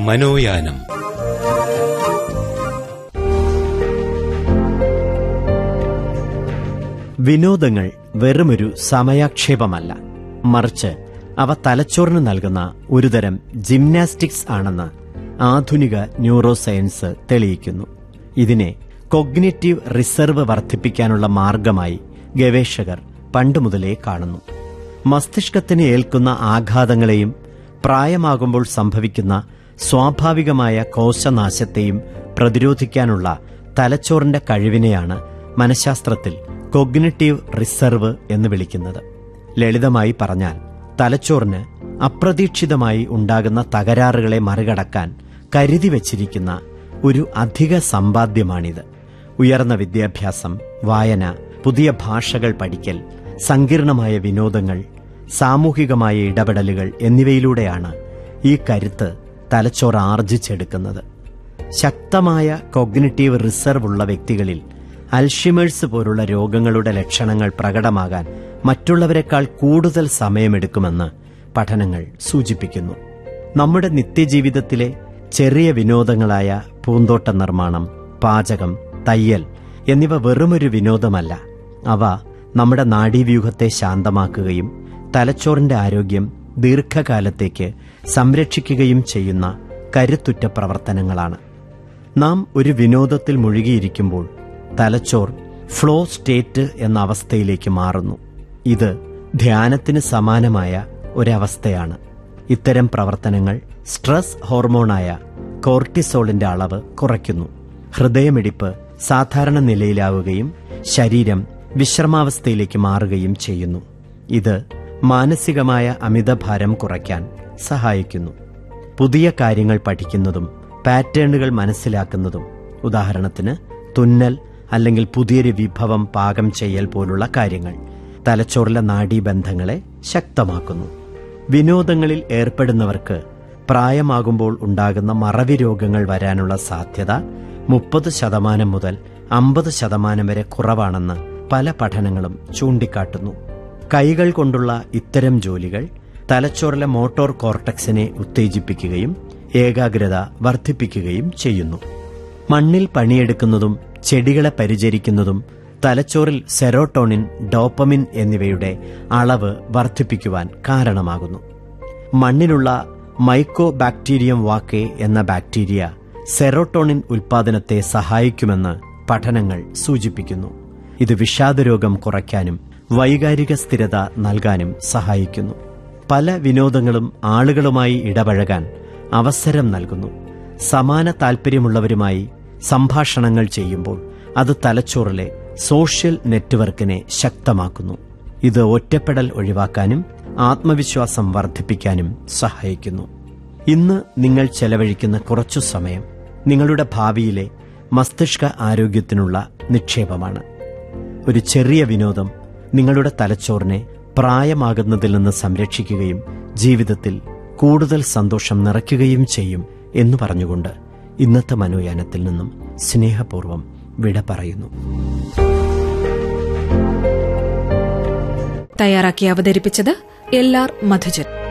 മനോയാനം വിനോദങ്ങൾ വെറുമൊരു സമയാക്ഷേപമല്ല മറിച്ച് അവ തലച്ചോറിന് നൽകുന്ന ഒരുതരം ജിംനാസ്റ്റിക്സ് ആണെന്ന് ആധുനിക ന്യൂറോ സയൻസ് തെളിയിക്കുന്നു ഇതിനെ കൊഗ്നിറ്റീവ് റിസർവ് വർദ്ധിപ്പിക്കാനുള്ള മാർഗമായി ഗവേഷകർ പണ്ടുമുതലേ കാണുന്നു മസ്തിഷ്കത്തിന് ഏൽക്കുന്ന ആഘാതങ്ങളെയും പ്രായമാകുമ്പോൾ സംഭവിക്കുന്ന സ്വാഭാവികമായ കോശനാശത്തെയും പ്രതിരോധിക്കാനുള്ള തലച്ചോറിന്റെ കഴിവിനെയാണ് മനഃശാസ്ത്രത്തിൽ കൊഗ്നിറ്റീവ് റിസർവ് എന്ന് വിളിക്കുന്നത് ലളിതമായി പറഞ്ഞാൽ തലച്ചോറിന് അപ്രതീക്ഷിതമായി ഉണ്ടാകുന്ന തകരാറുകളെ മറികടക്കാൻ കരുതി വച്ചിരിക്കുന്ന ഒരു അധിക സമ്പാദ്യമാണിത് ഉയർന്ന വിദ്യാഭ്യാസം വായന പുതിയ ഭാഷകൾ പഠിക്കൽ സങ്കീർണമായ വിനോദങ്ങൾ സാമൂഹികമായ ഇടപെടലുകൾ എന്നിവയിലൂടെയാണ് ഈ കരുത്ത് തലച്ചോറ് ആർജിച്ചെടുക്കുന്നത് ശക്തമായ കൊഗ്നിറ്റീവ് റിസർവ് ഉള്ള വ്യക്തികളിൽ അൽഷിമേഴ്സ് പോലുള്ള രോഗങ്ങളുടെ ലക്ഷണങ്ങൾ പ്രകടമാകാൻ മറ്റുള്ളവരെക്കാൾ കൂടുതൽ സമയമെടുക്കുമെന്ന് പഠനങ്ങൾ സൂചിപ്പിക്കുന്നു നമ്മുടെ നിത്യജീവിതത്തിലെ ചെറിയ വിനോദങ്ങളായ പൂന്തോട്ട നിർമ്മാണം പാചകം തയ്യൽ എന്നിവ വെറുമൊരു വിനോദമല്ല അവ നമ്മുടെ നാഡീവ്യൂഹത്തെ ശാന്തമാക്കുകയും തലച്ചോറിന്റെ ആരോഗ്യം ദീർഘകാലത്തേക്ക് സംരക്ഷിക്കുകയും ചെയ്യുന്ന കരുത്തുറ്റ പ്രവർത്തനങ്ങളാണ് നാം ഒരു വിനോദത്തിൽ മുഴുകിയിരിക്കുമ്പോൾ തലച്ചോർ ഫ്ലോ സ്റ്റേറ്റ് എന്ന അവസ്ഥയിലേക്ക് മാറുന്നു ഇത് ധ്യാനത്തിന് സമാനമായ ഒരവസ്ഥയാണ് ഇത്തരം പ്രവർത്തനങ്ങൾ സ്ട്രെസ് ഹോർമോണായ കോർട്ടിസോളിന്റെ അളവ് കുറയ്ക്കുന്നു ഹൃദയമിടിപ്പ് സാധാരണ നിലയിലാവുകയും ശരീരം വിശ്രമാവസ്ഥയിലേക്ക് മാറുകയും ചെയ്യുന്നു ഇത് മാനസികമായ അമിതഭാരം കുറയ്ക്കാൻ സഹായിക്കുന്നു പുതിയ കാര്യങ്ങൾ പഠിക്കുന്നതും പാറ്റേണുകൾ മനസ്സിലാക്കുന്നതും ഉദാഹരണത്തിന് തുന്നൽ അല്ലെങ്കിൽ പുതിയൊരു വിഭവം പാകം ചെയ്യൽ പോലുള്ള കാര്യങ്ങൾ തലച്ചോറിലെ നാഡീബന്ധങ്ങളെ ശക്തമാക്കുന്നു വിനോദങ്ങളിൽ ഏർപ്പെടുന്നവർക്ക് പ്രായമാകുമ്പോൾ ഉണ്ടാകുന്ന മറവി രോഗങ്ങൾ വരാനുള്ള സാധ്യത മുപ്പത് ശതമാനം മുതൽ അമ്പത് ശതമാനം വരെ കുറവാണെന്ന് പല പഠനങ്ങളും ചൂണ്ടിക്കാട്ടുന്നു കൈകൾ കൊണ്ടുള്ള ഇത്തരം ജോലികൾ തലച്ചോറിലെ മോട്ടോർ കോർട്ടക്സിനെ ഉത്തേജിപ്പിക്കുകയും ഏകാഗ്രത വർദ്ധിപ്പിക്കുകയും ചെയ്യുന്നു മണ്ണിൽ പണിയെടുക്കുന്നതും ചെടികളെ പരിചരിക്കുന്നതും തലച്ചോറിൽ സെറോട്ടോണിൻ ഡോപ്പമിൻ എന്നിവയുടെ അളവ് വർദ്ധിപ്പിക്കുവാൻ കാരണമാകുന്നു മണ്ണിലുള്ള മൈക്കോ ബാക്ടീരിയം വാക്കെ എന്ന ബാക്ടീരിയ സെറോട്ടോണിൻ ഉൽപാദനത്തെ സഹായിക്കുമെന്ന് പഠനങ്ങൾ സൂചിപ്പിക്കുന്നു ഇത് വിഷാദരോഗം കുറയ്ക്കാനും വൈകാരിക സ്ഥിരത നൽകാനും സഹായിക്കുന്നു പല വിനോദങ്ങളും ആളുകളുമായി ഇടപഴകാൻ അവസരം നൽകുന്നു സമാന താൽപ്പര്യമുള്ളവരുമായി സംഭാഷണങ്ങൾ ചെയ്യുമ്പോൾ അത് തലച്ചോറിലെ സോഷ്യൽ നെറ്റ്വർക്കിനെ ശക്തമാക്കുന്നു ഇത് ഒറ്റപ്പെടൽ ഒഴിവാക്കാനും ആത്മവിശ്വാസം വർദ്ധിപ്പിക്കാനും സഹായിക്കുന്നു ഇന്ന് നിങ്ങൾ ചെലവഴിക്കുന്ന കുറച്ചു സമയം നിങ്ങളുടെ ഭാവിയിലെ മസ്തിഷ്ക ആരോഗ്യത്തിനുള്ള നിക്ഷേപമാണ് ഒരു ചെറിയ വിനോദം നിങ്ങളുടെ തലച്ചോറിനെ പ്രായമാകുന്നതിൽ നിന്ന് സംരക്ഷിക്കുകയും ജീവിതത്തിൽ കൂടുതൽ സന്തോഷം നിറയ്ക്കുകയും ചെയ്യും എന്ന് പറഞ്ഞുകൊണ്ട് ഇന്നത്തെ മനോയാനത്തിൽ നിന്നും സ്നേഹപൂർവ്വം വിട പറയുന്നു തയ്യാറാക്കി അവതരിപ്പിച്ചത് എൽ ആർ മധുജൻ